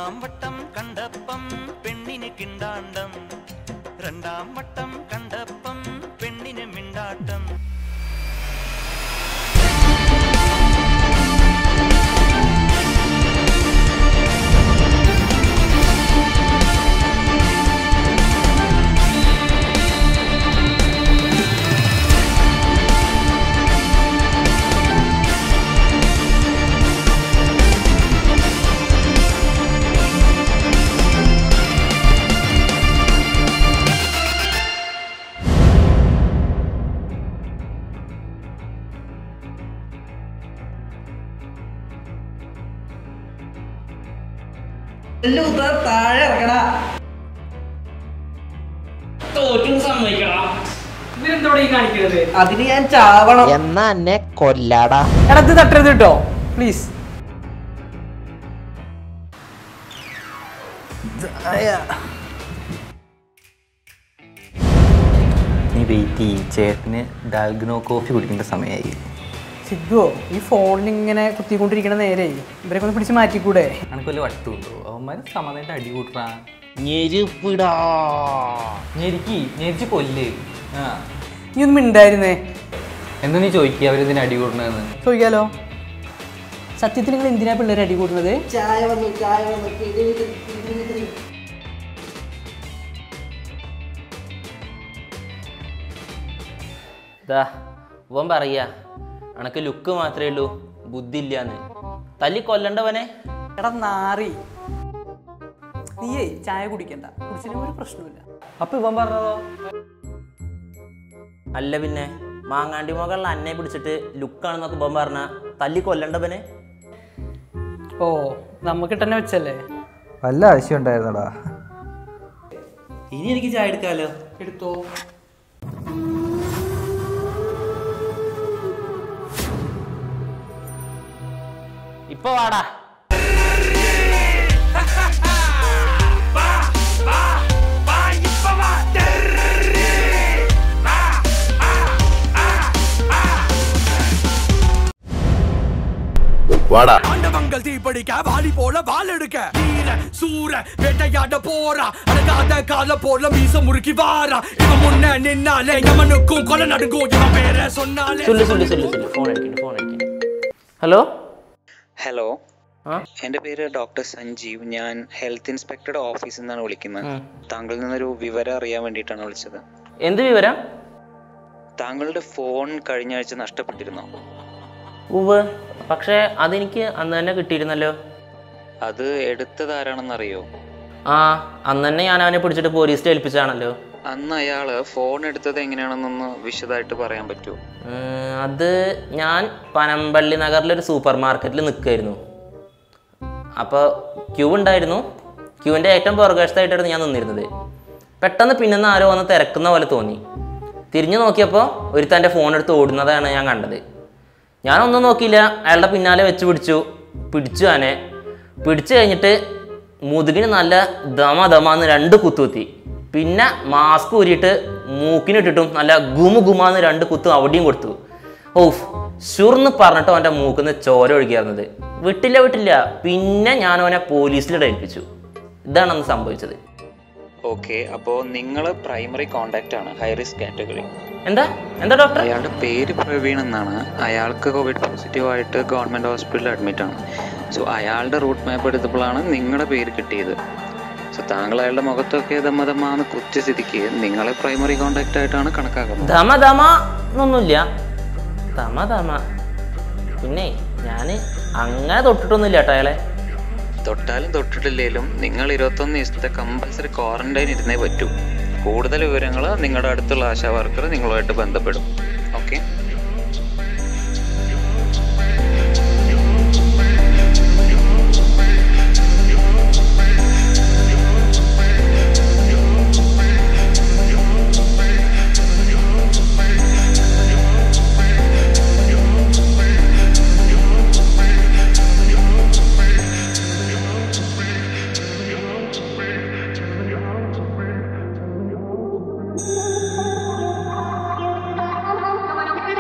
ഒന്നാം വട്ടം കണ്ടപ്പം പെണ്ണിന് കിണ്ടാണ്ടം രണ്ടാം വട്ടം കണ്ടപ്പം പെണ്ണിന് മിണ്ടാട്ടം താഴെ ഇറക്കണ തോറ്റും സമ്മതിക്കടാ ഇവരെന്തോടെ ഈ കാണിക്കുന്നത് അതിന് ഞാൻ ചാവണം എന്നാ എന്നെ കൊല്ലാടാ എടത്ത് തട്ടരുത് കേട്ടോ പ്ലീസ് നീ വെയിറ്റ് ചെയ്യ് ചേട്ടന് ഡാൽഗ്നോ കോഫി കുടിക്കേണ്ട സമയമായി സിദ്ധുവോ ഈ ഫോണിൽ ഇങ്ങനെ കുത്തിക്കൊണ്ടിരിക്കണ നേരെ ഇവരൊക്കെ ഒന്ന് പിടിച്ച് മാറ്റിക്കൂടെ എനിക്ക് വല്ല വട്ടുണ്ടോ അവന്മാര് സമാധാനമായിട്ട് അടി കൂട്ടാ ഞെരുപ്പിടാ ഞെരിക്കി ഞെരിച്ച് കൊല്ല് ആ നീ ഒന്നും മിണ്ടായിരുന്നേ എന്താ നീ ചോദിക്കുക അവരെന്തിനാ അടി കൂട്ടണെന്ന് ചോദിക്കാലോ സത്യത്തിൽ നിങ്ങൾ എന്തിനാ പിള്ളേരെ അടി കൂട്ടുന്നത് ചായ വന്നു ചായ വന്നു ഇതാ ഇവൻ പറയാ അനക്ക് ലുക്ക് മാത്രമേ ഉള്ളൂ ബുദ്ധി ഇല്ലാന്ന് തല്ലി കൊല്ലണ്ടവനെ എടാ നാറി നീയേ ചായ കുടിക്കണ്ട കുടിച്ചില്ലെങ്കിൽ ഒരു പ്രശ്നമില്ല അപ്പൊ ഇവൻ പറഞ്ഞതോ അല്ല പിന്നെ മാങ്ങാണ്ടി മുകളിൽ അന്നെ പിടിച്ചിട്ട് ലുക്കാണെന്നൊക്കെ ഇവൻ പറഞ്ഞ തല്ലി കൊല്ലണ്ടവനെ ഓ നമുക്ക് തന്നെ വെച്ചല്ലേ വല്ല ആവശ്യം ഉണ്ടായിരുന്നടാ ഇനി എനിക്ക് ചായ എടുക്കാലോ എടുത്തോ ഇപ്പൊ വാടാ வாடா ஆண்டவங்கள் தீப்படிக்க வாலி போல வால் எடுக்க வீர சூர வேட்டையாட போறா அடங்காத கால போல மீச முறுக்கி வாரா இவன் முன்ன நின்னாலே எவனுக்கும் கொலை நடுங்கும் இவன் பேர சொன்னாலே സുല്ലു സുല്ലു സുല്ലു സുല്ലു ഫോൺ അടിക്കുന്നു ഫോൺ അടിക്കുന്നു ഹലോ ഹലോ ആ എൻ്റെ പേര് ഡോക്ടർ സഞ്ജീവ് ഞാൻ ഹെൽത്ത് ഇൻസ്പെക്ടറുടെ ഓഫീസിൽ നിന്നാണ് വിളിക്കുന്നത് ഉം. താങ്കളിൽ നിന്നൊരു വിവരം അറിയാൻ വേണ്ടിയിട്ടാണ് വിളിച്ചത് എന്ത് വിവരം താങ്കളുടെ ഫോൺ കഴിഞ്ഞ ആഴ്ച നഷ്ടപ്പെട്ടിരുന്നോ ഉവ് പക്ഷേ അതെനിക്ക് അന്ന് തന്നെ കിട്ടിയിരുന്നല്ലോ അത് എടുത്തത് ആരാണെന്നറിയോ ആ അന്ന് തന്നെ ഞാൻ അവനെ പിടിച്ചിട്ട് പോലീസിൽ ഏൽപ്പിച്ചാണല്ലോ അന്ന് അയാള് ഫോൺ എടുത്തത് എങ്ങനെയാണെന്നൊന്ന് വിശദമായിട്ട് പറയാൻ പറ്റുമോ ഉം, അത് ഞാൻ പനമ്പള്ളി നഗറിലൊരു സൂപ്പർ മാർക്കറ്റിൽ നിൽക്കുമായിരുന്നു അപ്പോൾ ക്യൂ ഉണ്ടായിരുന്നു ക്യൂവിൻ്റെ ഏറ്റവും പുറകശത്തായിട്ടായിരുന്നു ഞാൻ നിന്നിരുന്നത് പെട്ടെന്ന് പിന്നെന്ന് ആരോ വന്ന് തിരക്കുന്ന പോലെ തോന്നി തിരിഞ്ഞു നോക്കിയപ്പോൾ ഒരു തൻ്റെ ഫോൺ എടുത്ത് ഓടുന്നതാണ് ഞാൻ കണ്ടത് ഞാനൊന്നും നോക്കിയില്ല അയാളുടെ പിന്നാലെ വെച്ച് പിടിച്ചു പിടിച്ചു ആനെ പിടിച്ചു കഴിഞ്ഞിട്ട് മുതുകിന് നല്ല ദമ ദമാന്ന് രണ്ട് കുത്തുകുത്തി പിന്നെ മാസ്ക് ഊരിയിട്ട് മൂക്കിനിട്ടിട്ടും നല്ല ഗുമു ഗുമാന്ന് രണ്ട് കുത്തും അവിടെയും കൊടുത്തു ഓഫ് ഷുർന്ന് പറഞ്ഞിട്ട് അവൻ്റെ മൂക്കിന്ന് ചോര ഒഴുകിയായിരുന്നത് വിട്ടില്ല വിട്ടില്ല പിന്നെ ഞാൻ അവനെ പോലീസിലിടെ ഏൽപ്പിച്ചു ഇതാണ് അന്ന് സംഭവിച്ചത് ഓക്കെ അപ്പോൾ നിങ്ങൾ പ്രൈമറി കോണ്ടാക്റ്റ് ആണ് ഹൈ റിസ്ക് കാറ്റഗറി എന്താ എന്താ ഡോക്ടർ അയാളുടെ പേര് പ്രവീൺ എന്നാണ് അയാൾക്ക് കോവിഡ് പോസിറ്റീവ് ആയിട്ട് ഗവൺമെൻറ് ഹോസ്പിറ്റലിൽ അഡ്മിറ്റ് ആണ് സോ അയാളുടെ റൂട്ട് മാപ്പ് എടുത്തപ്പോഴാണ് നിങ്ങളുടെ പേര് കിട്ടിയത് സോ താങ്കൾ അയാളുടെ മുഖത്തൊക്കെ ദമ്മദമാന്ന് കുത്തി സ്ഥിതിക്ക് നിങ്ങളെ പ്രൈമറി കോണ്ടാക്റ്റ് ആയിട്ടാണ് കണക്കാക്കുന്നത് ധമ ധമ എന്നൊന്നുമില്ല ധമ ധമ പിന്നെ ഞാൻ അങ്ങനെ തൊട്ടിട്ടൊന്നുമില്ല കേട്ടോ അയാളെ തൊട്ടാലും തൊട്ടിട്ടില്ലേലും നിങ്ങൾ ഇരുപത്തൊന്ന് ദിവസത്തെ കമ്പൽസറി ക്വാറന്റൈൻ ഇരുന്നേ പറ്റൂ കൂടുതൽ വിവരങ്ങൾ നിങ്ങളുടെ അടുത്തുള്ള ആശാ വർക്കർ നിങ്ങളുമായിട്ട് ബന്ധപ്പെടും ഓക്കെ Thank you.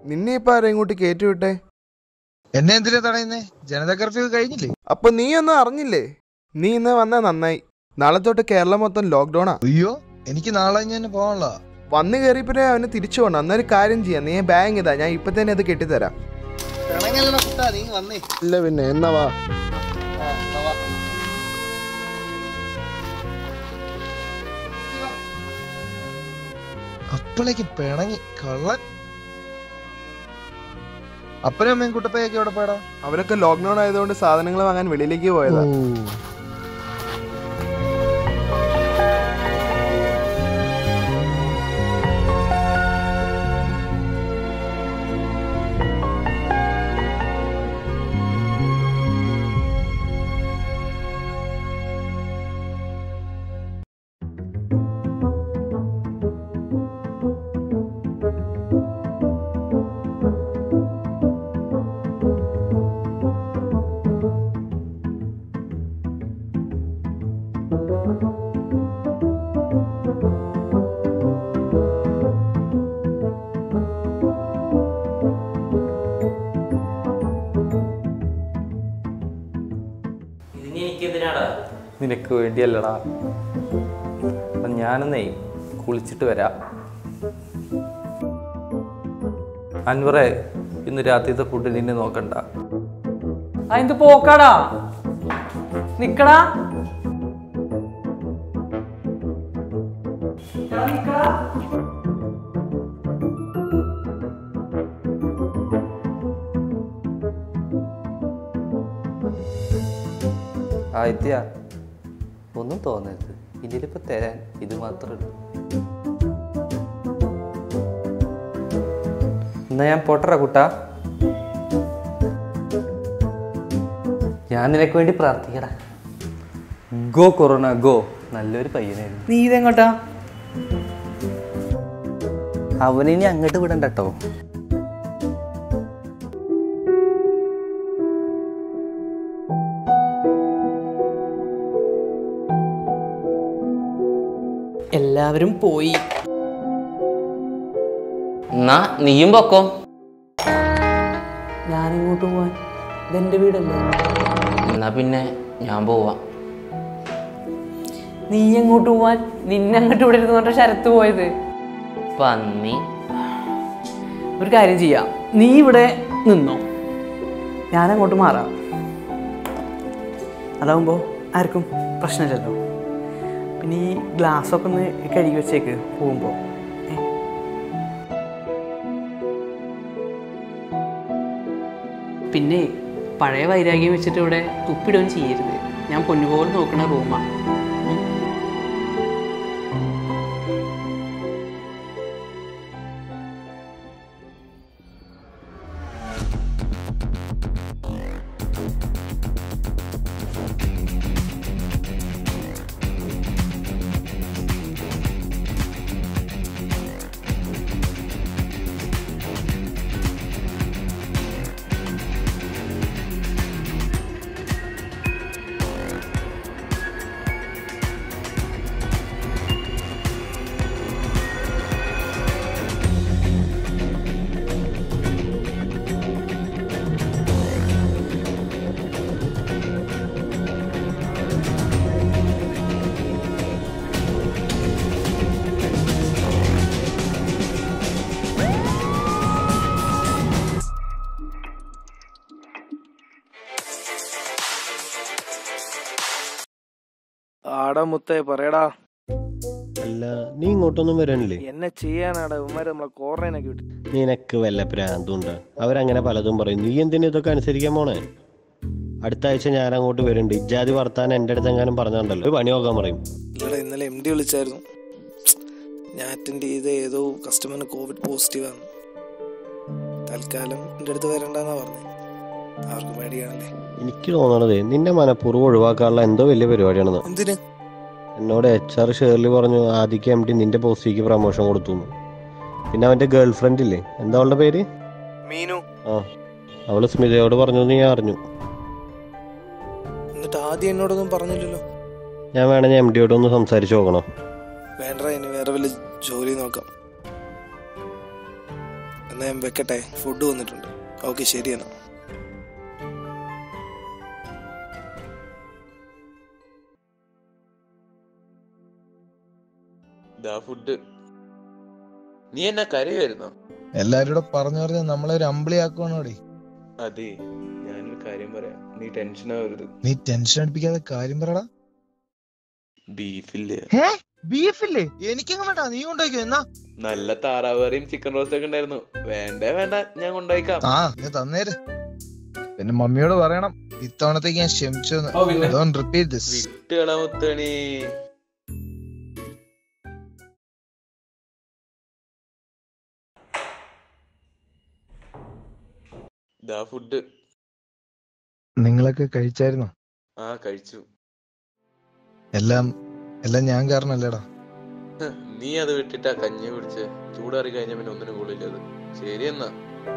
നിന്നെ ഇപ്പൊ ആരാ ഇങ്ങോട്ട് കയറ്റിവിട്ടെ എന്നെ എന്തിനാ തടയുന്നേ ജനതാ കർഫ്യൂ കഴിഞ്ഞില്ലേ അപ്പൊ നീ ഒന്നും അറിഞ്ഞില്ലേ നീ ഇന്ന് വന്നാ നന്നായി നാളെ തൊട്ട് കേരളം മൊത്തം ലോക്ക്ഡൌണാ അയ്യോ എനിക്ക് നാളെ ഞാൻ പോകാനുള്ള വന്നു കയറിയപ്പോഴേ അവന് തിരിച്ചു പോകണം അന്നൊരു കാര്യം ചെയ്യാം നീ ബാങ്ക് ഇതാ ഞാൻ ഇപ്പൊ തന്നെ അത് കെട്ടിത്തരാം ഇല്ല പിന്നെ എന്നാ വാ അപ്പോഴേക്ക് പിണങ്ങി കള്ളൻ അപ്പനും അമ്മയും കുട്ടപ്പയൊക്കെ എവിടെ പോയടാ അവരൊക്കെ ലോക്ക്ഡൌൺ ആയതുകൊണ്ട് സാധനങ്ങൾ വാങ്ങാൻ വെളിയിലേക്ക് പോയതാ ഇതിന് എനിക്കെന്തിനാടാ നിനക്ക് വേണ്ടിയല്ലടാ അപ്പം ഞാനൊന്നേ കുളിച്ചിട്ട് വരാം അൻവറെ ഇന്ന് രാത്രിത്തെ ഫുഡ് നിന്നെ നോക്കണ്ട അതെന്ത് പോക്കാടാ നിക്കടാ എടാ, നിക്കടാ. ആദ്യ ഒന്നും തോന്നരുത് ഇതിലിപ്പോൾ തരാൻ ഇത് മാത്രമേ ഉള്ളൂ എന്നാ ഞാൻ പോട്ടറ കുട്ടാ ഞാൻ നിനക്ക് വേണ്ടി പ്രാർത്ഥിക്കടാ ഗോ കൊറോണ ഗോ നല്ലൊരു പയ്യനായിരുന്നു നീ ഇതെങ്ങോട്ടാ അവനിനി അങ്ങോട്ട് വിടണ്ട കേട്ടോ എല്ലാവരും പോയി എന്നാ നീയും പൊക്കോ ഞാനിങ്ങോട്ട് പോവാൻ ഇതെന്റെ വീടല്ലേ എന്നാ പിന്നെ ഞാൻ പോവാം നീ എങ്ങോട്ട് പോവാൻ നിന്നെ അങ്ങോട്ട് ഇവിടെ ഇരുന്ന് പറഞ്ഞ ശരത്ത് പോയത് പന്നി ഒരു കാര്യം ചെയ്യാം നീ ഇവിടെ നിന്നോ ഞാൻ അങ്ങോട്ട് മാറാം അതാവുമ്പോൾ ആർക്കും പ്രശ്നമില്ലല്ലോ പിന്നെ ഈ ഗ്ലാസ്സൊക്കെ ഒന്ന് കഴുകി വെച്ചേക്ക് പോകുമ്പോൾ പിന്നെ പഴയ വൈരാഗ്യം വെച്ചിട്ട് ഇവിടെ തുപ്പിടുകയും ചെയ്യരുത് ഞാൻ പൊന്നുപോലെ നോക്കുന്ന റൂമാണ് ആടാ മുത്തേ പറയടാ അല്ല നീ ഇങ്ങോട്ടൊന്നും വരാനില്ലേ എന്നെ ചെയ്യാനാടാ ഇവന്മാര് നമ്മളെ കോറനൊക്കെ വിട്ടു നിനക്ക് വല്ല പ്രാന്തുണ്ട് അവരങ്ങനെ പലതും പറയും നീ എന്തിനു ഇതൊക്കെ അനുസരിക്കാൻ പോണേ അടുത്ത ആഴ്ച ഞാൻ അങ്ങോട്ട് വരുന്നുണ്ട് ഇജാതി വർത്താൻ എൻ്റെ അടുത്ത് എങ്ങാനും പറഞ്ഞുണ്ടല്ലോ ഒരു പണി നോക്കാൻ പറയും ഇല്ലടാ ഇന്നലെ എം ഡി വിളിച്ചായിരുന്നു ഞാൻ അറ്റൻഡ് ചെയ്ത ഏതോ കസ്റ്റമറിന് കോവിഡ് പോസിറ്റീവാണ് തൽക്കാലം എൻ്റെ അടുത്ത് വരണ്ടെന്നാ പറഞ്ഞത് അവർക്ക് പേടിയാണല്ലേ എനിക്ക് തോന്നണതേ നിന്നെ മനഃപൂർവ്വം ഒഴിവാക്കാനുള്ള എന്തോ വലിയ പരിപാടിയാണെന്ന് എന്തിന് എന്നോട് എച്ച് ആർ ഷേർലി പറഞ്ഞു ആദ്യക്ക് എം ഡി നിന്റെ പോസ്റ്റിലേക്ക് പ്രമോഷൻ കൊടുത്തു എന്ന്. പിന്നെ അവന്റെ ഗേൾ ഫ്രണ്ട് ഇല്ലേ എന്താ അവളുടെ പേര് മീനു ആ അവള് സ്മിതയോട് പറഞ്ഞു എന്ന് ഞാൻ അറിഞ്ഞു എന്നിട്ട് ആദ്യം എന്നോടൊന്നും പറഞ്ഞില്ലല്ലോ ഞാൻ വേണമെങ്കിൽ എം ഡിയോട് ഒന്ന് സംസാരിച്ച് നോക്കണം വേണ്ട ഇനി വേറെ വല്ല ജോലി നോക്കാം എന്നാ ഞാൻ വെക്കട്ടെ ഫുഡ് വന്നിട്ടുണ്ട് ഓക്കെ ശരി എന്നാ ദാ ഫുഡ് നീ എന്നാ കരയായിരുന്നോ എല്ലാരും കൂടെ പറഞ്ഞു പറഞ്ഞ് നമ്മളെ ഒരു അമ്പിളി ആക്കുവാണോടി അതെ ഞാനൊരു കാര്യം പറയാം നീ ടെൻഷൻ ആവരുത് നീ ടെൻഷൻ അടിപ്പിക്കാതെ കാര്യം പറടാ ബീഫില്ലേ ബീഫില്ലേ എനിക്കങ്ങ് വേണ്ട നീ കൊണ്ടുപോയിക്കോ എന്നാ നല്ല താറാവ് കറിയും ചിക്കൻ റോസ്റ്റ് ഒക്കെ ഉണ്ടായിരുന്നു വേണ്ടേ വേണ്ട ഞാൻ കൊണ്ടുപോയിക്കാം ആ നീ തന്നേര് പിന്നെ മമ്മിയോട് പറയണം ഇത്തവണത്തേക്ക് ഞാൻ ക്ഷമിച്ചു റിപ്പീറ്റ് ദിസ് വിട്ടുകള മുത്തണി ദാ ഫുഡ് നിങ്ങളൊക്കെ കഴിച്ചായിരുന്നോ ആ കഴിച്ചു എല്ലാം എല്ലാം ഞാൻ കാരണല്ലേടാ ഹ്, നീ അത് വിട്ടിട്ടാ കഞ്ഞി കുടിച്ച് ചൂടാറി കഴിഞ്ഞ പിന്നെ ഒന്നിനും കൊള്ളില്ല അത് ശരി എന്നാ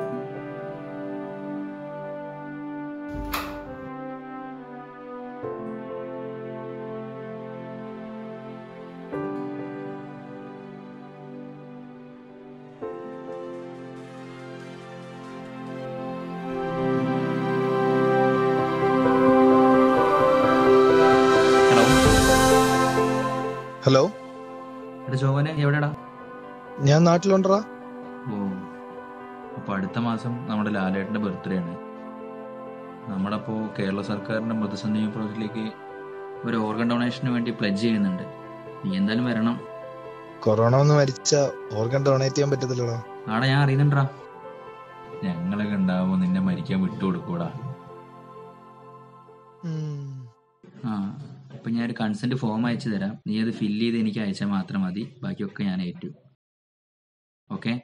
ഹലോ എടാ ജോവനെ എവിടെടാ ഞാൻ നാട്ടിലുണ്ടടാ ഓ അപ്പൊ അടുത്ത മാസം നമ്മുടെ ലാലേട്ടന്റെ ബർത്ത്ഡേ ആണ് നമ്മളപ്പോ കേരള സർക്കാരിന്റെ മൃതസഞ്ജീവ പ്രോജക്റ്റിലേക്ക് ഒരു ഓർഗൻ ഡൊണേഷന് വേണ്ടി പ്ലഡ്ജ് ചെയ്യുന്നുണ്ട് നീ എന്തായാലും വരണം കൊറോണ ഒന്ന് മരിച്ച ഓർഗൻ ഡൊണേറ്റ് ചെയ്യാൻ പറ്റത്തില്ലടാ ആടെ ഞാൻ അറിയുന്നുണ്ടാ ഞങ്ങളൊക്കെ ഉണ്ടാവുമ്പോ നിന്നെ മരിക്കാൻ വിട്ടുകൊടുക്കൂടാ ആ അപ്പൊ ഞാൻ ഒരു കൺസെന്റ് ഫോം അയച്ചു തരാം നീ അത് ഫില്ല് ചെയ്ത് എനിക്ക് അയച്ചാൽ മാത്രം മതി ബാക്കിയൊക്കെ ഞാൻ ഏറ്റു ഓക്കെ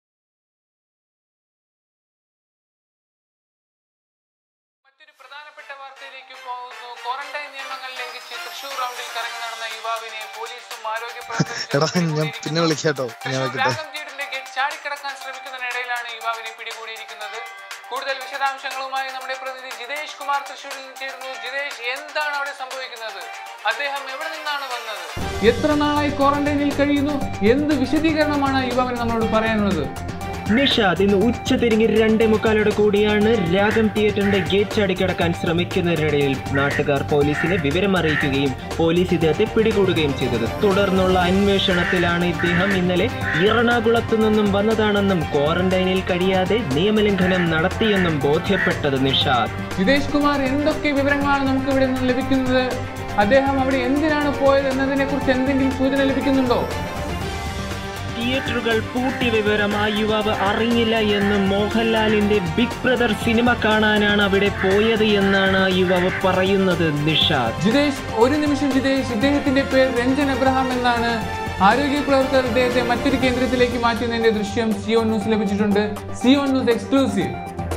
ക്വാറന്റൈൻ നിയമങ്ങൾ ലംഘിച്ച് തൃശൂർ റൗണ്ടിൽ കറങ്ങി നടന്ന യുവാവിനെ പോലീസും ആരോഗ്യ എടാ ഞാൻ പിന്നെ വിളിക്കാട്ടോ ഞാൻ വെക്കട്ടെ രാഗം തിയേറ്ററിന്റെ ഗേറ്റ് ചാടിക്കടക്കാൻ ശ്രമിക്കുന്നതിനിടയിലാണ് യുവാവിനെ പിടികൂടിയിരിക്കുന്നത് കൂടുതൽ വിശദാംശങ്ങളുമായി നമ്മുടെ പ്രതിനിധി ജിതേഷ് കുമാർ തൃശൂരിൽ നിന്ന് ചേരുന്നു ജിതേഷ് എന്താണ് അവിടെ സംഭവിക്കുന്നത് അദ്ദേഹം എവിടെ നിന്നാണ് വന്നത് എത്ര നാളായി ക്വാറന്റൈനിൽ കഴിയുന്നു എന്ത് വിശദീകരണമാണ് യുവാവിന് നമ്മളോട് പറയാനുള്ളത് നിഷാദ് ഇന്ന് ഉച്ച തിരിഞ്ഞ് രണ്ടേ മുക്കാലോട് കൂടിയാണ് രാഗം തിയേറ്ററിന്റെ ഗേറ്റ് ചാടിക്കടക്കാൻ ശ്രമിക്കുന്നതിനിടയിൽ നാട്ടുകാർ പോലീസിനെ വിവരം അറിയിക്കുകയും പോലീസ് ഇദ്ദേഹത്തെ പിടികൂടുകയും ചെയ്തത് തുടർന്നുള്ള അന്വേഷണത്തിലാണ് ഇദ്ദേഹം ഇന്നലെ എറണാകുളത്തു നിന്നും വന്നതാണെന്നും ക്വാറന്റൈനിൽ കഴിയാതെ നിയമലംഘനം നടത്തിയെന്നും ബോധ്യപ്പെട്ടത് നിഷാദ് ജിതേഷ് കുമാർ എന്തൊക്കെ വിവരങ്ങളാണ് നമുക്ക് ഇവിടെ നിന്ന് ലഭിക്കുന്നത് അദ്ദേഹം അവിടെ എന്തിനാണ് പോയത് എന്നതിനെ കുറിച്ച് എന്തെങ്കിലും സൂചന ലഭിക്കുന്നുണ്ടോ തിയേറ്ററുകൾ പൂട്ടിയ വിവരം ആ യുവാവ് അറിഞ്ഞില്ല എന്നും മോഹൻലാലിന്റെ ബിഗ് ബ്രദർ സിനിമ കാണാനാണ് അവിടെ പോയത് എന്നാണ് ആ യുവാവ് പറയുന്നത് നിഷാദ് ജിതേഷ് ഒരു നിമിഷം ജിതേഷ് ഇദ്ദേഹത്തിന്റെ പേര് രഞ്ജൻ എബ്രഹാം എന്നാണ് ആരോഗ്യ പ്രവർത്തകർ ഇദ്ദേഹത്തെ മറ്റൊരു കേന്ദ്രത്തിലേക്ക് മാറ്റുന്നതിന്റെ ദൃശ്യം സിയോൺ ന്യൂസ് ലഭിച്ചിട്ടുണ്ട് സിയോൺ ന്യൂസ് എക്സ്ക്ലൂസീവ്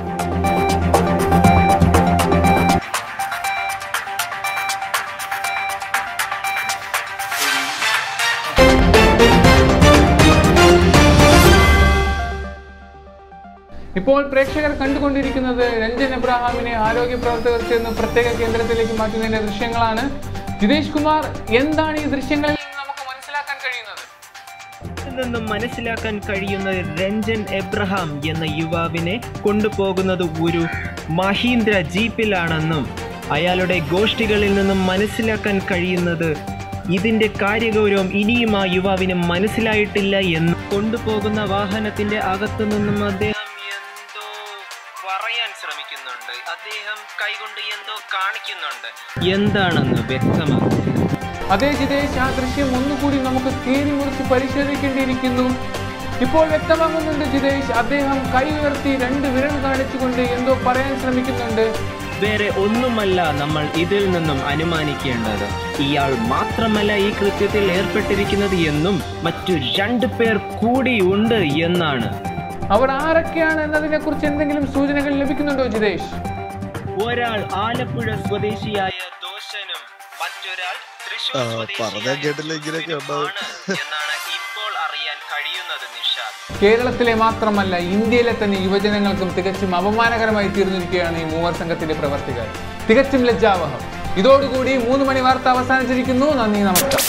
ഇപ്പോൾ പ്രേക്ഷകർ കണ്ടുകൊണ്ടിരിക്കുന്നത് രഞ്ജൻ എബ്രഹാമിനെ ആരോഗ്യ പ്രവർത്തകർ ചേർന്ന് പ്രത്യേക കേന്ദ്രത്തിലേക്ക് മാറ്റുന്നതിന്റെ ദൃശ്യങ്ങളാണ് ജിതേഷ് കുമാർ എന്താണ് ഈ ദൃശ്യങ്ങളിൽ നിന്ന് നമുക്ക് മനസ്സിലാക്കാൻ കഴിയുന്നത് ഇതിൽ നിന്നും മനസ്സിലാക്കാൻ കഴിയുന്നത് രഞ്ജൻ എബ്രഹാം എന്ന യുവാവിനെ കൊണ്ടുപോകുന്നത് ഒരു മഹീന്ദ്ര ജീപ്പിലാണെന്നും അയാളുടെ ഗോഷ്ഠികളിൽ നിന്നും മനസ്സിലാക്കാൻ കഴിയുന്നത് ഇതിന്റെ കാര്യഗൗരവം ഇനിയും ആ യുവാവിന് മനസ്സിലായിട്ടില്ല എന്ന് കൊണ്ടുപോകുന്ന വാഹനത്തിന്റെ അകത്തു നിന്നും അദ്ദേഹം എന്തോ പറയാൻ ശ്രമിക്കുന്നുണ്ട് അദ്ദേഹം കൈകൊണ്ട് എന്തോ കാണിക്കുന്നുണ്ട് എന്താണെന്ന് വ്യക്തമാകുന്നില്ല അതേ ജിതേഷ് ആ ദൃശ്യം ഒന്നുകൂടി നമുക്ക് കീറി മുറിച്ച് പരിശോധിക്കേണ്ടിയിരിക്കുന്നു ഇപ്പോൾ വ്യക്തമാകുന്നുണ്ട് ജിതേഷ് അദ്ദേഹം കൈ ഉയർത്തി രണ്ട് വിരൽ കാണിച്ചുകൊണ്ട് എന്തോ പറയാൻ ശ്രമിക്കുന്നുണ്ട് വേറെ ഒന്നുമല്ല നമ്മൾ ഇതിൽ നിന്നും അനുമാനിക്കേണ്ടത് ഇയാൾ മാത്രമല്ല ഈ കൃത്യത്തിൽ ഏർപ്പെട്ടിരിക്കുന്നത് എന്നും മറ്റു രണ്ടു പേർ കൂടിയുണ്ട് എന്നാണ് അവർ ആരൊക്കെയാണ് എന്നതിനെ കുറിച്ച് എന്തെങ്കിലും സൂചനകൾ ലഭിക്കുന്നുണ്ടോ ജിതേഷ് ഒരാൾ ആലപ്പുഴ സ്വദേശിയായ ദോശനും മറ്റൊരാൾ ആ, പറഞ്ഞാ കേട്ടില്ല ഇങ്ങനെയൊക്കെ ഉണ്ടാവും എന്നാണ് ഇപ്പോൾ അറിയാൻ കഴിയുന്നത് നിഷാദ് കേരളത്തിലെ മാത്രമല്ല ഇന്ത്യയിലെ തന്നെ യുവജനങ്ങൾക്കും തികച്ചും അപമാനകരമായി തീർന്നിരിക്കുകയാണ് ഈ മൂവർ സംഘത്തിന്റെ പ്രവർത്തികൾ തികച്ചും ലജ്ജാവഹം ഇതോടുകൂടി മൂന്ന് മണി വാർത്ത അവസാനിച്ചിരിക്കുന്നു നന്ദി നമസ്കാരം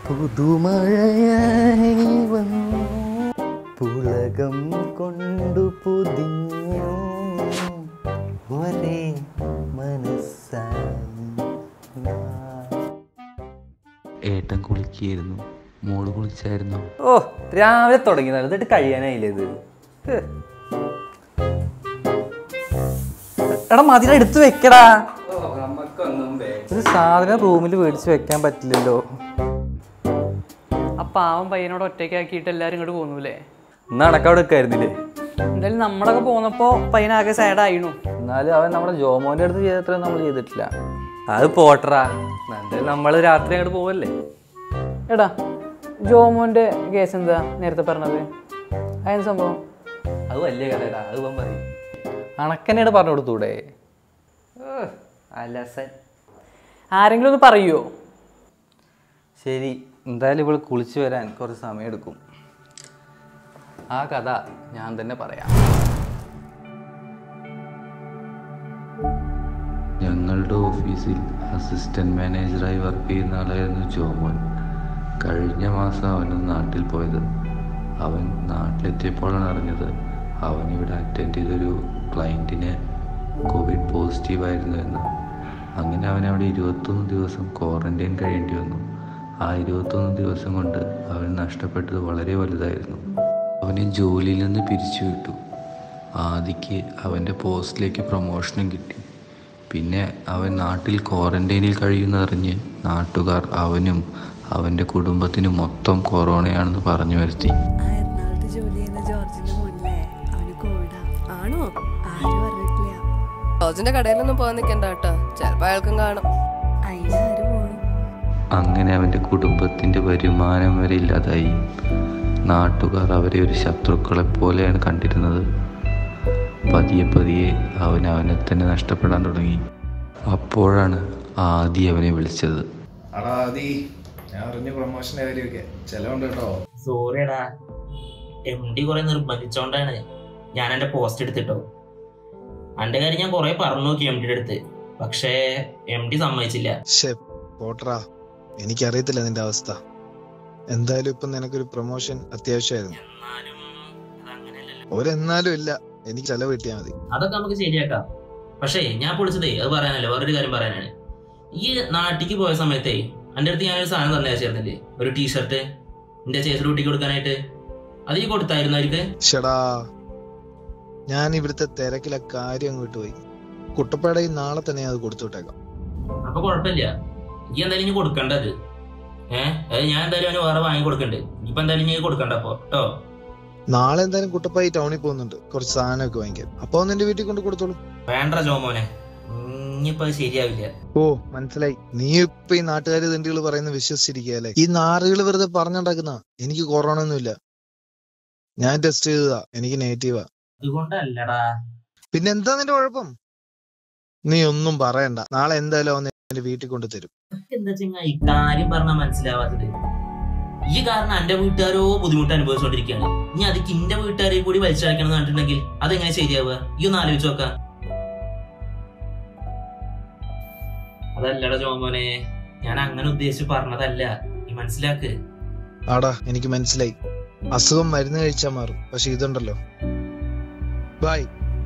പുതുമഴയായി വന്നു പുളകം കൊണ്ടു പൊതിഞ്ഞു ഒരേ മനസ്സായി ഏട്ടൻ കുളിക്കായിരുന്നു മോള് കുളിച്ചായിരുന്നു ഓ രാവിലെ തുടങ്ങിയതാണ് എന്നിട്ട് കഴിയാനായില്ലേ ഇത് ഹ്. എടാ മതിനെ എടുത്തു വെക്കടാ ഒരു സാധനം റൂമിൽ മേടിച്ച് വെക്കാൻ പറ്റില്ലല്ലോ ആ പാവം പയ്യനോട് ഒറ്റയ്ക്കാക്കിയിട്ട് എല്ലാരും ഇങ്ങോട്ട് പോന്നൂലേ ഇന്ന് അടക്കവിടെ വെക്കായിരുന്നില്ലേ എന്തായാലും നമ്മളൊക്കെ പോന്നപ്പോ പയ്യനാകെ സാഡായിരുന്നു എന്നാലും അവൻ നമ്മുടെ ജോമോന്റെ അടുത്ത് ചെയ്തത്രയും നമ്മൾ ചെയ്തിട്ടില്ല അത് പോട്ടറാ എന്തായാലും നമ്മൾ രാത്രി അങ്ങോട്ട് പോവല്ലേ എടാ ജോമോന്റെ കേസ് എന്താ നേരത്തെ പറഞ്ഞത് അതിന് സംഭവം അത് വലിയ കഥയടാ അത് ഇവൻ പറയും അണക്കന്നെയാണ് പറഞ്ഞു കൊടുത്തൂടെ അലസൻ ആരെങ്കിലും ഒന്ന് പറയുമോ ശരി എന്തായാലും ഇവൾ കുളിച്ചു വരാൻ കുറച്ച് സമയമെടുക്കും ആ കഥ ഞാൻ തന്നെ പറയാം ഞങ്ങളുടെ ഓഫീസിൽ അസിസ്റ്റന്റ് മാനേജറായി വർക്ക് ചെയ്യുന്ന ആളായിരുന്നു ജോമോൻ കഴിഞ്ഞ മാസം അവന് നാട്ടിൽ പോയത് അവൻ നാട്ടിലെത്തിയപ്പോഴാണ് അറിഞ്ഞത് അവൻ ഇവിടെ അറ്റൻഡ് ചെയ്തൊരു ക്ലയൻറ്റിന് കോവിഡ് പോസിറ്റീവ് ആയിരുന്നു എന്ന് അങ്ങനെ അവൻ അവിടെ ഇരുപത്തൊന്ന് ദിവസം ക്വാറന്റൈൻ കഴിയേണ്ടി വന്നു ആ ഇരുപത്തൊന്ന് ദിവസം കൊണ്ട് അവൻ നഷ്ടപ്പെട്ടത് വളരെ വലുതായിരുന്നു അവനെ ജോലിയിൽ നിന്ന് പിരിച്ചുവിട്ടു ആദിക്ക് അവൻ്റെ പോസ്റ്റിലേക്ക് പ്രൊമോഷനും കിട്ടി പിന്നെ അവൻ നാട്ടിൽ ക്വാറന്റൈനിൽ കഴിയുന്നറിഞ്ഞ് നാട്ടുകാർ അവനും അവൻ്റെ കുടുംബത്തിനും മൊത്തം കൊറോണയാണെന്ന് പറഞ്ഞു വരുത്തി എറണാകുളത്ത് ജോലി ചെയ്യുന്ന ജോർജിന്റെ മോനിലെ അവന് കോവിഡാ ആണോ ആരും അറിഞ്ഞിട്ടില്ല ജോർജിന്റെ കടയിലൊന്നും പോകാൻ നിൽക്കണ്ട കേട്ടോ ചിലപ്പോ അയാൾക്കും കാണും അതിനാര് പോണു അങ്ങനെ അവൻ്റെ കുടുംബത്തിൻ്റെ വരുമാനം വരെ ഇല്ലാതായി നാട്ടുകാർ അവരെ ഒരു ശത്രുക്കളെ പോലെയാണ് കണ്ടിരുന്നത് പതിയെ പതിയെ അവൻ അവനെ തന്നെ നഷ്ടപ്പെടാൻ തുടങ്ങി അപ്പോഴാണ് ആദി അവനെ വിളിച്ചത് അടാ ആദി ഞാൻ അറിഞ്ഞ പ്രൊമോഷന്റെ കാര്യമൊക്കെ ചെലവുണ്ട് കേട്ടോ സോറിയടാ എം ഡി കുറെ നിർബന്ധിച്ചോണ്ടാണ് ഞാൻ എന്റെ പോസ്റ്റ് എടുത്തിട്ടോ അന്റെ കാര്യം ഞാൻ കുറെ പറഞ്ഞു നോക്കി എം ഡിയുടെ അടുത്ത് പക്ഷേ എം ഡി സമ്മതിച്ചില്ല ഷേ പോട്ടറാ എനിക്കറിയത്തില്ല നിന്റെ അവസ്ഥ എന്തായാലും ഇപ്പൊ നിനക്കൊരു പ്രൊമോഷൻ അത്യാവശ്യമായിരുന്നു ഒരെന്നാലും ഇല്ല എനിക്ക് ചെലവ് കിട്ടിയാ മതി അതൊക്കെ നമുക്ക് ശരിയാക്കാം പക്ഷേ ഞാൻ പൊളിച്ചതേ അത് പറയാനല്ല വേറൊരു കാര്യം പറയാനാണ് ഈ നാട്ടിക്ക് പോയ സമയത്തേ എൻ്റെ അടുത്ത് ഞാനൊരു സാധനം തന്നെ ചേർന്നില്ലേ ഒരു ടീഷർട്ട് എന്റെ ചേച്ചി കുട്ടിക്ക് കൊടുക്കാനായിട്ട് അത് ഈ കൊടുത്തായിരുന്നു അവർക്ക് ഷടാ ഞാൻ ഇവിടുത്തെ തിരക്കിലെ കാര്യം അങ്ങ് വിട്ടുപോയി കുട്ടപ്പേടയിൽ നാളെ തന്നെ അത് കൊടുത്തു വിട്ടേക്കാം അപ്പൊ കുഴപ്പമില്ല ഈ എന്തായാലും ഇനി കൊടുക്കണ്ടത് ഏഹ് അത് ഞാൻ എന്തായാലും അവന് വേറെ വാങ്ങി കൊടുക്കണ്ട് ഇപ്പൊ എന്തായാലും ഇനി കൊടുക്കണ്ട അപ്പൊ കേട്ടോ നാളെ എന്തായാലും കുട്ടപ്പായി ടൗണിൽ പോകുന്നുണ്ട് കുറച്ച് സാധനമൊക്കെ വാങ്ങിക്കാൻ അപ്പൊ നിന്റെ വീട്ടിൽ കൊണ്ട് കൊടുത്തോളൂ വേണ്ട ജോമോനെ ഇനിയിപ്പോ അത് ശരിയാവില്ല ഓ മനസ്സിലായി നീ ഇപ്പൊ ഈ നാട്ടുകാര് തെണ്ടികൾ പറയുന്ന വിശ്വസിച്ചിരിക്കുകയല്ലേ ഈ നാറുകൾ വെറുതെ പറഞ്ഞുണ്ടാക്കുന്ന എനിക്ക് കൊറോണ ഒന്നുമില്ല ഞാൻ ടെസ്റ്റ് ചെയ്തതാ എനിക്ക് നെഗറ്റീവാ അതുകൊണ്ടല്ലടാ പിന്നെ എന്താ നിന്റെ കുഴപ്പം നീ ഒന്നും പറയണ്ട നാളെ എന്തായാലും അവൻ എന്റെ വീട്ടിൽ കൊണ്ട് തരും എന്താ ചെങ്ങായി കാര്യം പറഞ്ഞാൽ മനസ്സിലാവാത്തത് ഈ കാരണം എന്റെ വീട്ടുകാരോ ബുദ്ധിമുട്ട് അനുഭവിച്ചുകൊണ്ടിരിക്കുകയാണ് ഇനി അതിക്ക് എന്റെ വീട്ടുകാരെ കൂടി വലിച്ചടക്കണം എന്ന് പറഞ്ഞിട്ടുണ്ടെങ്കിൽ അതെങ്ങനെ ശരിയാവുക ഈ ഒന്ന് ആലോചിച്ച് നോക്കാം അതല്ലടാ ജോമോനെ ഞാൻ അങ്ങനെ ഉദ്ദേശിച്ച് പറഞ്ഞതല്ല നീ മനസ്സിലാക്ക് ആടാ എനിക്ക് മനസ്സിലായി അസുഖം മരുന്ന് കഴിച്ചാൽ മാറും പക്ഷെ ഇതുണ്ടല്ലോ ബൈ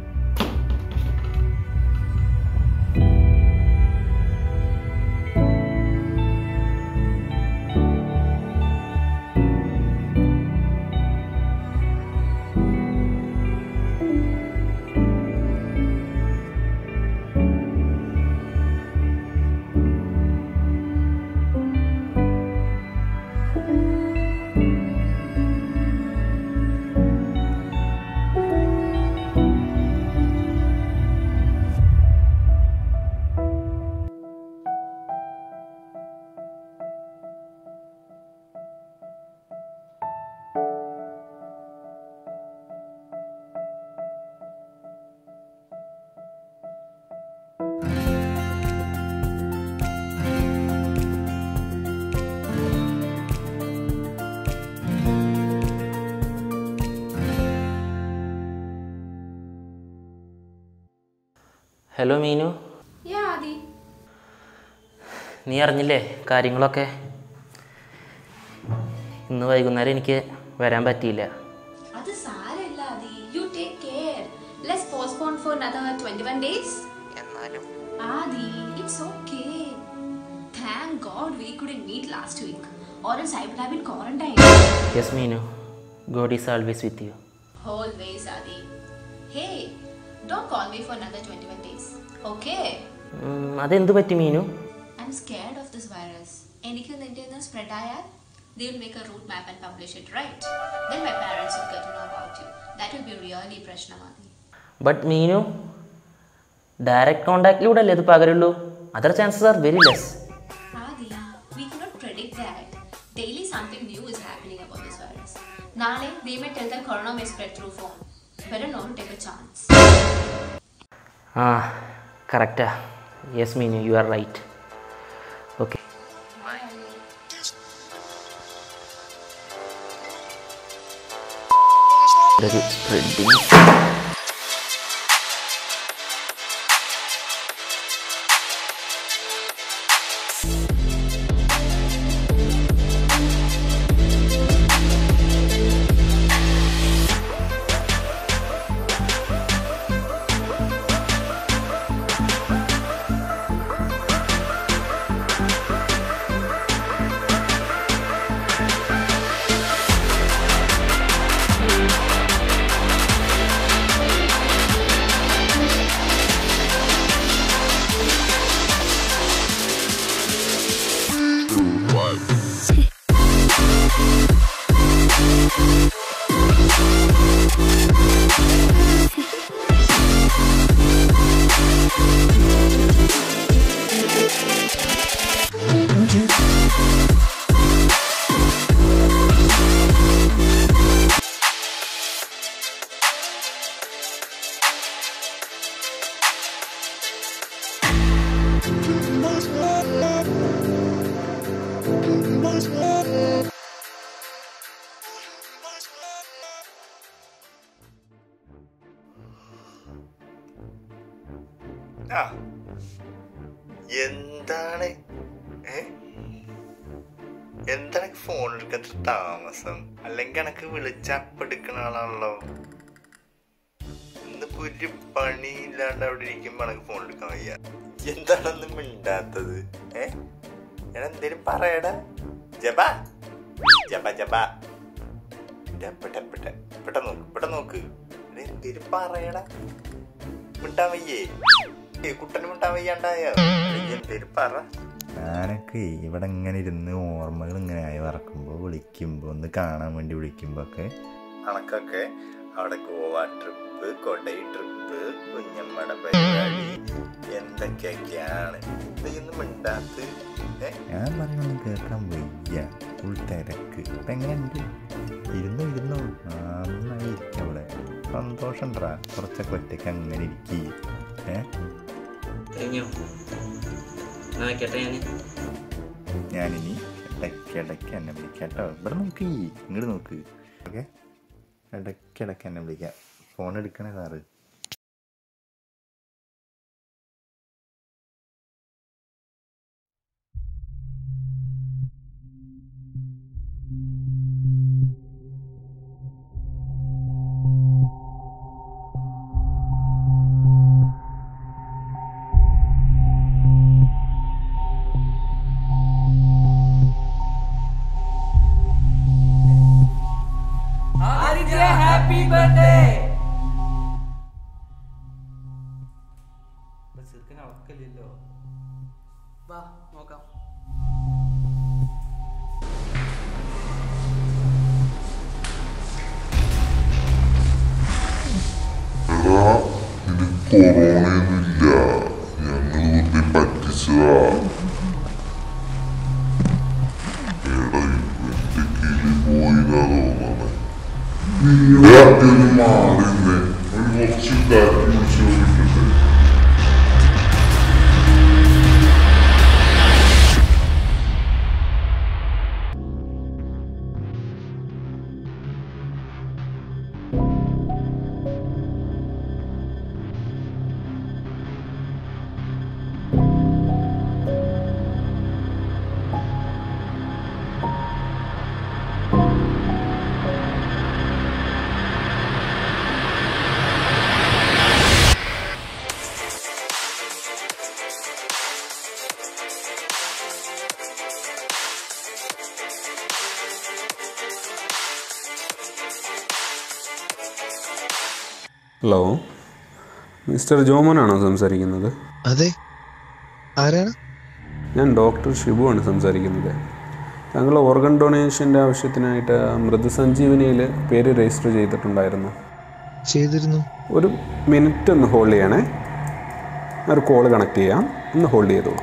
ഹലോ മീനു നീ അറിഞ്ഞില്ലേ കാര്യങ്ങളൊക്കെ ഇന്ന് വൈകുന്നേരം എനിക്ക് വരാൻ പറ്റിയില്ല അത് സാരമില്ല Adi you take care let's postpone for another 21 days എന്നാലും Adi it's okay thank God we couldn't meet last week or else I would have been quarantined yes Meenu God is always with you always Adi hey don't call me for another 21 days okay അതെന്ത് പറ്റി Meenu I'm scared of this virus എനിക്ക് നിന്റെ spread ആയാൽ they will make a route map and publish it right then my parents will get to know about you that will be really പ്രശ്നം Adi but Meenu direct കോണ്ടാക്റ്റിലൂടെ അല്ലേ ഇത് പകരുള്ളൂ other chances are very less Adi, we cannot predict that. Daily something new is happening about this virus. Nale, they may tell that corona may spread through phone. Better not take a chance. ആ കറക്റ്റാ yes Meenu you are right okay ഒരു spreading ആ എന്താണ് ഏ എന്താണ് phone എടുക്കാത്ത താമസം അല്ലെങ്കിൽ എനക്ക് വിളിച്ച അപ്പെടുക്കണ ആളാണല്ലോ ഇന്നിപ്പോ ഒരു പണിയില്ലാണ്ട് അവിടെ ഇരിക്കുമ്പോ എനക്ക് ഫോൺ എടുക്കാൻ വയ്യ എന്താണെന്ന് മിണ്ടാത്തത് ഏ ഞാൻ എന്തേലും പറയടാ ജബാ ജബ ജബ ഡപ്പ ഡപ്പ ഡ. ഇവിടെ നോക്ക് ഇവിടെ നോക്ക് എടാ, എന്തേലും പറയടാ മിണ്ടാൻ വയ്യേ ഏ, കുട്ടന് മിണ്ടാൻ വയ്യാണ്ടായോ എന്തേലും പറ ഞാനൊക്കെ ഇവിടെ ഇങ്ങനെ ഇരുന്ന് ഓർമ്മകൾ ഇങ്ങനെ ആയി വറക്കുമ്പോൾ വിളിക്കുമ്പോൾ ഒന്ന് കാണാൻ വേണ്ടി വിളിക്കുമ്പോൾ ഒക്കെ കണക്കൊക്കെ അവിടെ ഗോവ ട്രിപ്പ് കൊടൈ ട്രിപ്പ് കുഞ്ഞമ്മയുടെ പരിപാടി എന്തൊക്കെയൊക്കെയാണ് ഇതൊന്നും മിണ്ടാത്ത ഏ, ഞാൻ പറയണൊന്നും കേൾക്കാൻ വയ്യ ഫുൾ തിരക്ക് ഇപ്പം എങ്ങനെയുണ്ട് ഇരുന്നു ഇരുന്നു നന്നായി ഇരിക്കും അവിടെ സന്തോഷം കുറച്ചൊക്കെ ഒറ്റയ്ക്ക് അങ്ങനെ ഇരിക്കുക ഏ കഴിഞ്ഞോ എന്നാ വെക്കട്ടെ ഞാൻ ഞാനിനി ഇടയ്ക്ക് ഇടയ്ക്ക് എന്നെ വിളിക്കാം കേട്ടോ ഇവിടെ നോക്ക് ഇങ്ങോട്ട് നോക്ക് ഓക്കെ ഇടയ്ക്ക് ഇടയ്ക്ക് എന്നെ വിളിക്കാം ഫോൺ എടുക്കണേ സാറ് ആദിത്യ ഹാപ്പി ബർത്ത്ഡേ ചെറുക്കനളക്കല്ലോ വാ നോക്കാം എടാ ഇത് കൊറോണയൊന്നുമില്ല ഞങ്ങൾ വെറുതെ പറ്റിച്ചതാ എടാ ഇവന്റെ കിളി പോയതാ തോന്നണേ നീയൊക്കെ ഒന്ന് മാറിന്നേ ഒരു കുറച്ച് കാറ്റ് പിടിച്ചു നോക്കിട്ടെ ആ ഹലോ മിസ്റ്റർ ജോമോനാണോ സംസാരിക്കുന്നത് അതെ ആരാണ് ഞാൻ ഡോക്ടർ ഷിബു ആണ് സംസാരിക്കുന്നത് താങ്കൾ ഓർഗൻ ഡൊണേഷൻ്റെ ആവശ്യത്തിനായിട്ട് മൃദുസഞ്ജീവനിയിൽ പേര് രജിസ്റ്റർ ചെയ്തിട്ടുണ്ടായിരുന്നു ചെയ്തിരുന്നു ഒരു മിനിറ്റ് ഒന്ന് ഹോൾഡ് ചെയ്യണേ ഞാൻ ഒരു കോൾ കണക്ട് ചെയ്യാം ഒന്ന് ഹോൾഡ് ചെയ്തോളൂ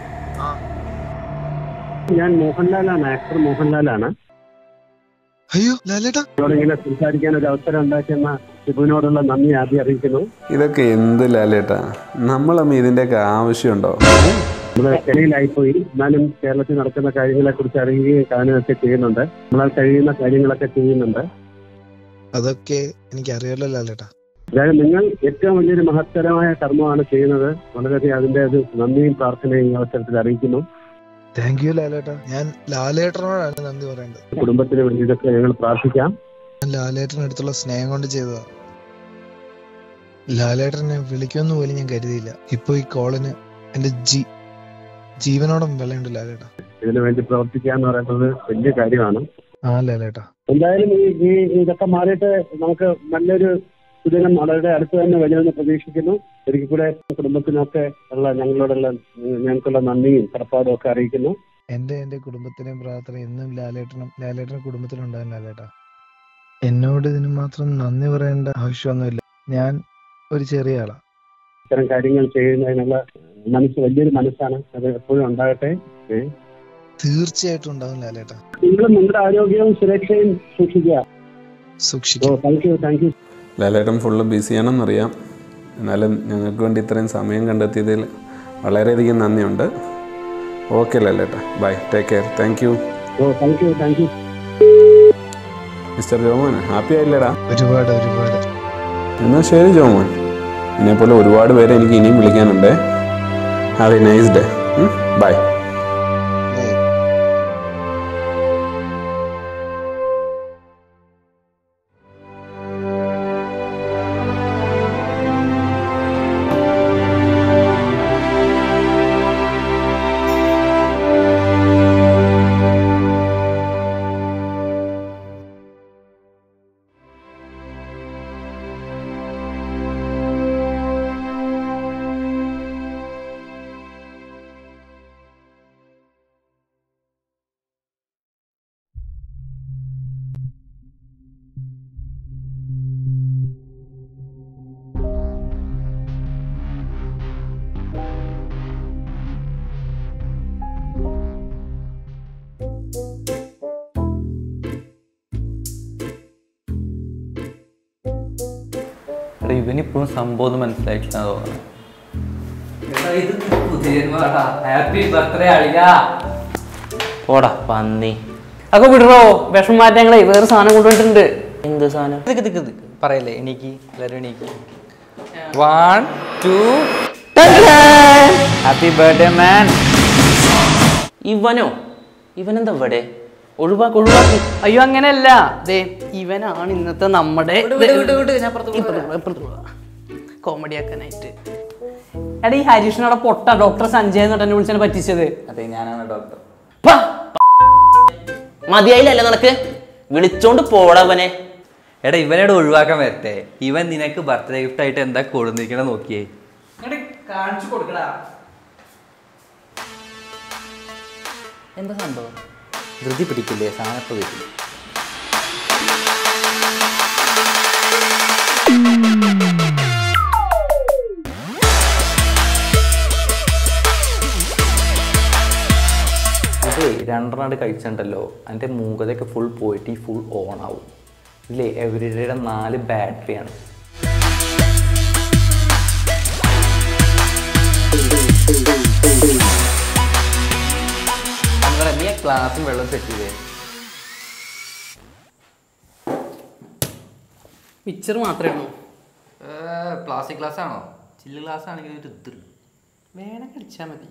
ഞാൻ മോഹൻലാലാണ് ആക്ടർ മോഹൻലാലാണ് അയ്യോ ലാലേട്ടാ ഇങ്ങനെ സംസാരിക്കാൻ ഒരു അവസരം ഉണ്ടാക്കിയെന്ന ഷിബുവിനോടുള്ള നന്ദി ആദ്യം അറിയിക്കുന്നു ഇതൊക്കെ എന്ത് ലാലേട്ടാ നമ്മളമ്മ ഇതിൻ്റെയൊക്കെ ആവശ്യമുണ്ടോ നമ്മള് ചെന്നൈയിലായിപ്പോയി എന്നാലും കേരളത്തിൽ നടക്കുന്ന കാര്യങ്ങളെ കുറിച്ച് അറിയുകയും കാണുകയൊക്കെ ചെയ്യുന്നുണ്ട് നമ്മളാൽ കഴിയുന്ന കാര്യങ്ങളൊക്കെ ചെയ്യുന്നുണ്ട് അതൊക്കെ എനിക്ക് അറിയാലോ ലാലേട്ടാ അതായത് നിങ്ങൾ ഏറ്റവും വലിയൊരു മഹത്തരമായ കർമ്മമാണ് ചെയ്യുന്നത് വളരെയധികം അതിന്റെ ഒരു നന്ദിയും പ്രാർത്ഥനയും ഈ അവസരത്തിൽ അറിയിക്കുന്നു താങ്ക് യു ലാലേട്ടാ ഞാൻ ലാലേട്ടനോടാണ് നന്ദി പറയേണ്ടത് കുടുംബത്തിന് വേണ്ടിയിട്ടൊക്കെ ഞങ്ങൾ പ്രാർത്ഥിക്കാം ഞാൻ ലാലേട്ടനടുത്തുള്ള സ്നേഹം കൊണ്ട് ചെയ്തതാ ലാലേട്ടനെ വിളിക്കുമെന്ന് പോലും ഞാൻ കരുതിയില്ല ഇപ്പൊ ഈ കോളിന് എന്റെ ജീ ജീവനോടും വിലയുണ്ട് ലാലേട്ടാ ഇതിനു വേണ്ടി പ്രവർത്തിക്കുക എന്ന് പറയുന്നത് വലിയ കാര്യമാണ് ആ ലാലേട്ടാ എന്തായാലും ഈ ഈ ഇതൊക്കെ മാറിയിട്ട് നമുക്ക് നല്ലൊരു സുദിനം വളരെ അടുത്ത് തന്നെ വരുമെന്ന് പ്രതീക്ഷിക്കുന്നു ഒരിക്കൽ കൂടെ കുടുംബത്തിനൊക്കെ ഉള്ള ഞങ്ങളോടുള്ള ഞങ്ങൾക്കുള്ള നന്ദിയും കടപ്പാടും ഒക്കെ അറിയിക്കുന്നു എന്റെ എന്റെ കുടുംബത്തിനെയും പ്രാർത്ഥന എന്നും ലാലേട്ടനും ലാലേട്ടനും കുടുംബത്തിലും ഉണ്ടാകും ലാലേട്ടാ എന്നോട് ഇതിന് മാത്രം നന്ദി പറയേണ്ട ആവശ്യമൊന്നുമില്ല ഞാൻ ഒരു ചെറിയ ആളാ ഇത്തരം കാര്യങ്ങൾ ചെയ്യുന്നതിനുള്ള മനസ്സ് വലിയൊരു മനസ്സാണ് അത് എപ്പോഴും ഉണ്ടാകട്ടെ ഏ? തീർച്ചയായിട്ടും ഉണ്ടാകും ലാലേട്ടാ നിങ്ങളും നിങ്ങളുടെ ആരോഗ്യവും സുരക്ഷയും സൂക്ഷിക്കുക സൂക്ഷിക്കും താങ്ക് യു താങ്ക് യു ലാലേട്ടൻ ഫുള്ള് ബിസിയാണെന്നറിയാം എന്നാലും ഞങ്ങൾക്ക് വേണ്ടി ഇത്രയും സമയം കണ്ടെത്തിയതിൽ വളരെയധികം നന്ദിയുണ്ട് ഓക്കെ ലാലേട്ടാ bye take care thank you ഓ thank you thank you mister Jomon happy ആയില്ലേടാ ഒരുപാട് ഒരുപാട് എന്നാൽ ശരി ജോമോൻ എന്നെപ്പോലെ ഒരുപാട് പേരെ എനിക്ക് ഇനിയും വിളിക്കാനുണ്ട് have a nice day bye എടാ ഇവനിപ്പോഴും സംഭവം ഒന്നും മനസ്സിലായിട്ടില്ല തോന്നുന്നു ഹാപ്പി ബർത്ത്ഡേ അളിയ പോടാ പന്നി അപ്പൊ വിടറോ വിഷം മാറ്റങ്ങളെ വേറെ സാധനം കൊണ്ടുവന്നിട്ടുണ്ട് എന്ത് സാധനം ഇതൊക്കെ ഇതൊക്കെ ഇതൊക്കെ പറയല്ലേ എനിക്ക് എല്ലാവരും എനിക്ക് one two happy birthday man ഇവനോ ഇവനെന്താ ഇവിടെ ഒഴിവാക്കി ഒഴിവാക്കി അയ്യോ അങ്ങനെയല്ല ദേ ഇവനാണ് ഇന്നത്തെ നമ്മുടെ കോമഡി ആക്കാനായിട്ട് എടാ ഈ ഹരീഷിനോടെ പൊട്ട ഡോക്ടർ സഞ്ജയ് എന്നിട്ട് എന്നെ വിളിച്ചെന്നെ പറ്റിച്ചത് അതെ ഞാനാണ് ഡോക്ടർ മതിയായില്ലല്ലേ നിനക്ക് വിളിച്ചോണ്ട് പോടവനെ എടാ ഇവനോട് ഒഴിവാക്കാൻ വരട്ടെ ഇവൻ നിനക്ക് ബർത്ത്ഡേ ഗിഫ്റ്റ് ആയിട്ട് എന്താ കൊടുന്നിരിക്കണ നോക്കിയേ കാണിച്ചു കൊടുക്കടാ എന്താ സംഭവം ധൃതി പിടിക്കില്ലേ സാധനപ്പ് വരും ഇത് രണ്ടെണ്ണാട് കഴിച്ചിട്ടുണ്ടല്ലോ അതിൻ്റെ മൂകതയൊക്കെ ഫുൾ പോയിട്ട് ഈ ഫുൾ ഓൺ ആവും ഇല്ലേ എവരിഡേയുടെ നാല് ബാറ്ററിയാണ് അങ്ങനെ നീ ക്ലാസ്സും വെള്ളം സെറ്റ് ചെയ്തേ മിച്ചർ മാത്രമേ ഉള്ളൂ പ്ലാസ്റ്റിക് ഗ്ലാസ് ആണോ ചില്ല് ഗ്ലാസ് ആണെങ്കിൽ ഒരു ഇതില്ല വേണം കടിച്ചാൽ മതി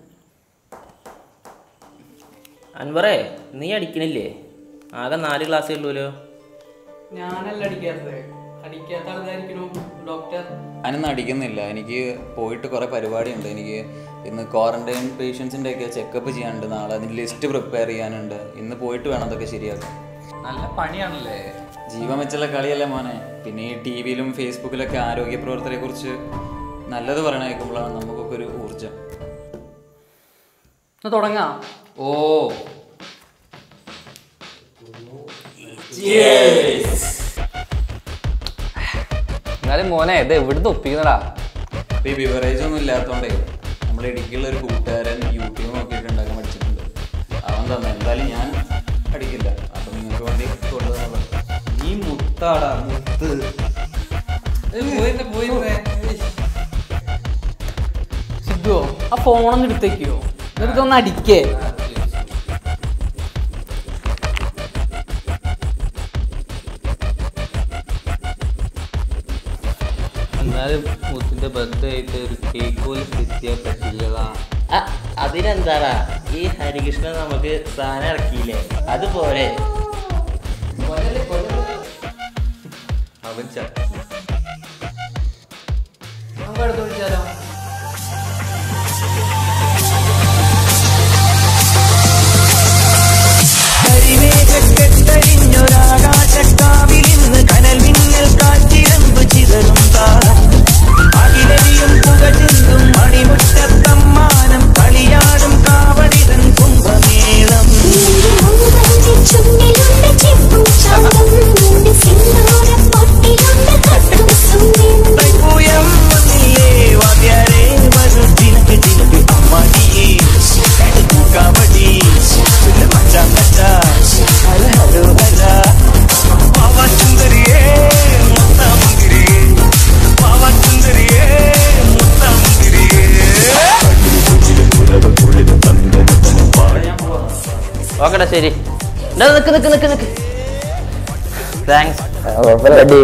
അൻവറേ നീ അടിക്കണില്ലേ ആകെ നാല് ക്ലാസ്സേ ഉള്ളൂല്ലോ ഞാനല്ല അടിക്കാത്തത് അടിക്കാത്ത ആൾക്കാരിക്കണു ഡോക്ടർ ഞാനൊന്നും അടിക്കുന്നില്ല എനിക്ക് പോയിട്ട് കുറേ പരിപാടിയുണ്ട് എനിക്ക് ഇന്ന് ക്വാറന്റൈൻ പേഷ്യൻസിൻ്റെ ഒക്കെ ചെക്കപ്പ് ചെയ്യാനുണ്ട് നാളെ അതിന് ലിസ്റ്റ് പ്രിപ്പയർ ചെയ്യാനുണ്ട് ഇന്ന് പോയിട്ട് വേണം അതൊക്കെ ശരിയാക്കാൻ നല്ല പണിയാണല്ലേ ജീവൻ വെച്ചുള്ള കളിയല്ലേ മോനെ പിന്നെ ഈ ടി വിയിലും ഫേസ്ബുക്കിലൊക്കെ ആരോഗ്യ പ്രവർത്തകരെ കുറിച്ച് നല്ലത് പറയണ കേൾക്കുമ്പോഴാണ് നമുക്കൊക്കെ ഒരു ഊർജം ഒന്ന് തുടങ്ങാം ഓ എന്നാലും മോനെ ഇത് എവിടുന്ന് ഒപ്പിക്കുന്നടാ ഇപ്പൊ ഈ ബിവറേജ് ഒന്നും ഇല്ലാത്തതുകൊണ്ടേ നമ്മുടെ ഇടുക്കിയുള്ള ഒരു കൂട്ടുകാരൻ യൂട്യൂബ് നോക്കിയിട്ട് ഉണ്ടാക്കാൻ പഠിച്ചിട്ടുണ്ട് അവൻ തന്നെ എന്തായാലും ഞാൻ അടിക്കില്ല അപ്പൊ നിങ്ങൾക്ക് വേണ്ടി കൊണ്ടുവന്നത് നീ മുത്താടാ മുത്ത് പോയിരുന്നേ പോയിരുന്നേ സിദ്ധുവോ ആ ഫോണൊന്ന് എടുത്തേക്കോ എന്നിട്ട് ഒന്ന് അടിക്കേ എന്നാലും മുത്തിന്റെ ബർത്ത്ഡേ ആയിട്ട് ഒരു കേക്ക് പോലും സെറ്റ് ചെയ്യാൻ പറ്റില്ലടാ ആ, അതിനെന്താടാ ഈ ഹരികൃഷ്ണൻ നമുക്ക് സാധനം ഇറക്കിയില്ലേ അതുപോലെ അവൻ ച- നമുക്ക് അടുത്ത് വിളിച്ചാലോ കരിമേഘക്കെട്ടഴിഞ്ഞൊരാകാശക്കാവിലിന്ന് കനൽ മിന്നൽ കാറ്റിരമ്പ് ചിതറും താളം അകിലരിയും പുക ചിന്തും മണിമുറ്റത്തമ്മാനം കളിയാടും കാവടിതൻ കുംഭമേളം തൈപ്പൂയം വന്നില്ലേ വാദ്യാരേ വരൂ ജിനക്ക് ജിനക്ക് അമ്മാടിയേ കടുക്കു കാവടി പിന്നെ മച്ചാ മച്ചാ ഹല ഹലോ ഹല പാവാ സുന്ദരിയേ മുത്താമുന്തിരിയേ പാവാ സുന്ദരിയേ മുത്താമുന്തിരിയേ ഓക്കെടാ ശരി ഡാ, നിക്ക് നിക്ക് നിക്ക് നിക്ക് താങ്ക്സ് റെഡി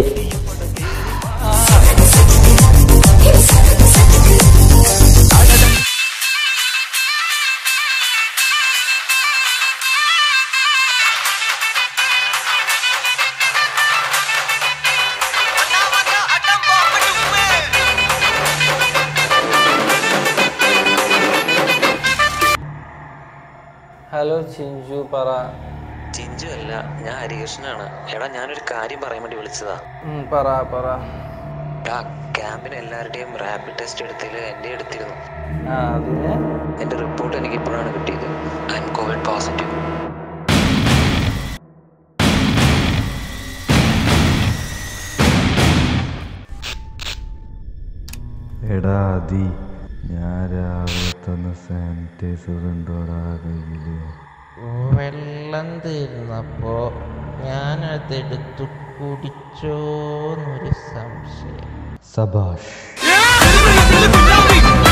ഹലോ ചിഞ്ചു പറ ചിഞ്ചു അല്ല ഞാൻ ഹരികൃഷ്ണനാണ് എടാ ഞാനൊരു കാര്യം പറയാൻ വേണ്ടി വിളിച്ചതാ ഉം, പറ പറ ആ ക്യാമ്പിന് എല്ലാവരുടെയും റാപ്പിഡ് ടെസ്റ്റ് എടുത്തതിൽ എൻ്റെ എടുത്തിരുന്നു ആ അതിന് എൻ്റെ റിപ്പോർട്ട് എനിക്ക് ഇപ്പോഴാണ് കിട്ടിയത് ഐ എം കോവിഡ് പോസിറ്റീവ് എടാ അതി ഞാൻ രാവിലെ തന്ന സാനിറ്റൈസർ ഉണ്ടോടാ കയ്യില് വെള്ളം തീർന്നപ്പോ ഞാനതെടുത്തു കുടിച്ചോന്നൊരു സംശയം സബാഷ് Yeah!